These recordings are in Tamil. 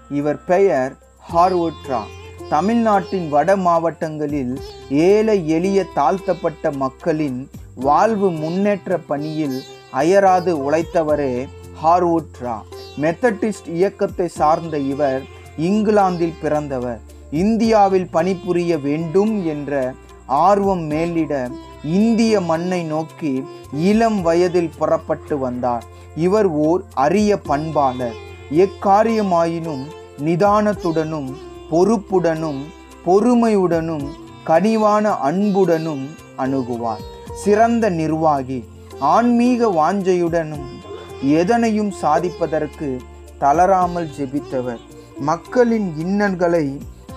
இவர் பெயர் ஹார்வுட்ரா தமிழ்நாட்டின் வட மாவட்டங்களில் ஏழை எளிய தாழ்த்தப்பட்ட மக்களின் வாழ்வு முன்னேற்ற பணியில் அயராது உழைத்தவரே ஹார்வுட்ரா மெத்தடிஸ்ட் இயக்கத்தை சார்ந்த இவர் இங்கிலாந்தில் பிறந்தவர் இந்தியாவில் பணிபுரிய வேண்டும் என்ற ஆர்வம் மேலிட இந்திய மண்ணை நோக்கி இளம் வயதில் புறப்பட்டு வந்தார் இவர் ஓர் அரிய பண்பாளர் எக்காரியமாயினும் நிதானத்துடனும் பொறுப்புடனும் பொறுமையுடனும் கனிவான அன்புடனும் அணுகுவார் சிறந்த நிர்வாகி ஆன்மீக வாஞ்சையுடனும் எதனையும் சாதிப்பதற்கு தளராமல் ஜெபித்தவர் மக்களின் இன்னல்களை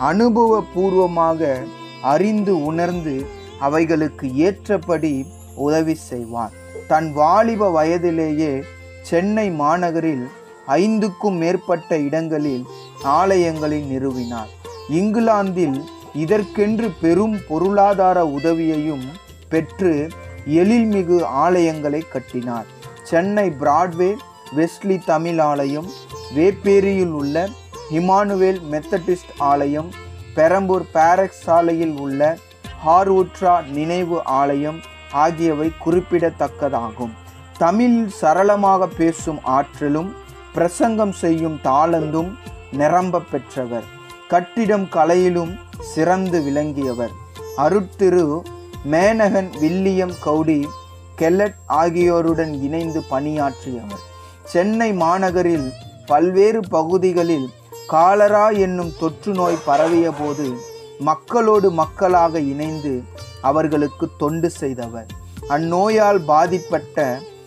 அனுபவபூர்வமாக அறிந்து உணர்ந்து அவைகளுக்கு ஏற்றபடி உதவி செய்வார் தன் வாலிப வயதிலேயே சென்னை மாநகரில் ஐந்துக்கும் மேற்பட்ட இடங்களில் ஆலயங்களை நிறுவினார் இங்கிலாந்தில் இதற்கென்று பெரும் பொருளாதார உதவியையும் பெற்று எழில்மிகு ஆலயங்களை கட்டினார் சென்னை பிராட்வே வெஸ்ட்லி தமிழ் ஆலயம் வேப்பேரியில் உள்ள இமானுவேல் மெத்தடிஸ்ட் ஆலயம் பெரம்பூர் பாரக்ஸ் சாலையில் உள்ள ஹார்வுட்ரா நினைவு ஆலயம் ஆகியவை குறிப்பிடத்தக்கதாகும் தமிழில் சரளமாக பேசும் ஆற்றலும் பிரசங்கம் செய்யும் தாளந்தும் நிரம்ப பெற்றவர் கட்டிடம் கலையிலும் சிறந்து விளங்கியவர் அருட்திரு மேனகன் வில்லியம் கவுடி கெல்லட் ஆகியோருடன் இணைந்து பணியாற்றியவர் சென்னை மாநகரில் பல்வேறு பகுதிகளில் காலரா என்னும் தொற்று நோய் பரவிய போது மக்களோடு மக்களாக இணைந்து அவர்களுக்கு தொண்டு செய்தவர் அந்நோயால் பாதிப்பட்ட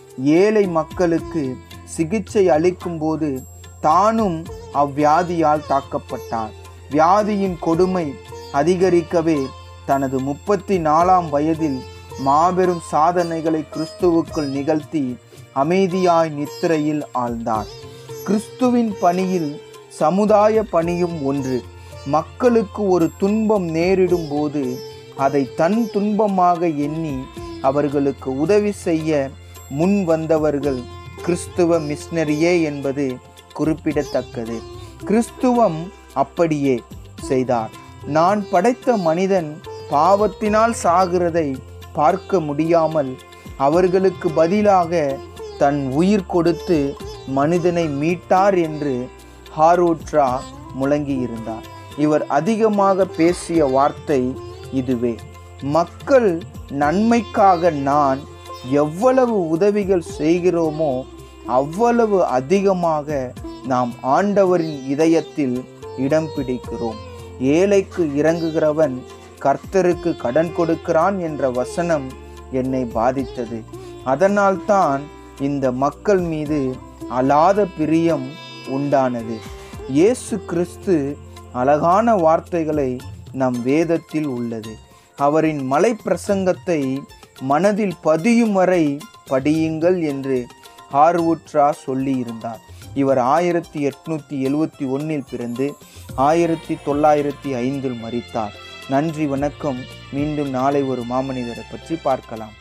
ஏழை மக்களுக்கு சிகிச்சை அளிக்கும் போது தானும் அவ்வியாதியால் தாக்கப்பட்டார் வியாதியின் கொடுமை அதிகரிக்கவே தனது முப்பத்தி நாலாம் வயதில் மாபெரும் சாதனைகளை கிறிஸ்துவுக்குள் நிகழ்த்தி அமைதியாய் நித்திரையில் ஆழ்ந்தார் கிறிஸ்துவின் பணியில் சமுதாய பணியும் ஒன்று மக்களுக்கு ஒரு துன்பம் நேரிடும் போது அதை தன் துன்பமாக எண்ணி அவர்களுக்கு உதவி செய்ய முன் வந்தவர்கள் கிறிஸ்துவ மிஷனரியே என்பது குறிப்பிடத்தக்கது கிறிஸ்துவம் அப்படியே செய்தார் நான் படைத்த மனிதன் பாவத்தினால் சாகிறதை பார்க்க முடியாமல் அவர்களுக்கு பதிலாக தன் உயிர் கொடுத்து மனிதனை மீட்டார் என்று ஹாரூட்ரா முழங்கியிருந்தார் இவர் அதிகமாக பேசிய வார்த்தை இதுவே மக்கள் நன்மைக்காக நான் எவ்வளவு உதவிகள் செய்கிறோமோ அவ்வளவு அதிகமாக நாம் ஆண்டவரின் இதயத்தில் இடம் பிடிக்கிறோம் ஏழைக்கு இறங்குகிறவன் கர்த்தருக்கு கடன் கொடுக்கிறான் என்ற வசனம் என்னை பாதித்தது அதனால்தான் இந்த மக்கள் மீது அலாத பிரியம் உண்டானது இயேசு கிறிஸ்து அழகான வார்த்தைகளை நம் வேதத்தில் உள்ளது அவரின் மலை பிரசங்கத்தை மனதில் பதியும் வரை படியுங்கள் என்று ஹார்வுட்ரா சொல்லியிருந்தார் இவர் ஆயிரத்தி எட்நூத்தி எழுவத்தி ஒன்னில் பிறந்து ஆயிரத்தி தொள்ளாயிரத்தி ஐந்தில் மரித்தார் நன்றி வணக்கம் மீண்டும் நாளை ஒரு மாமனிதரை பற்றி பார்க்கலாம்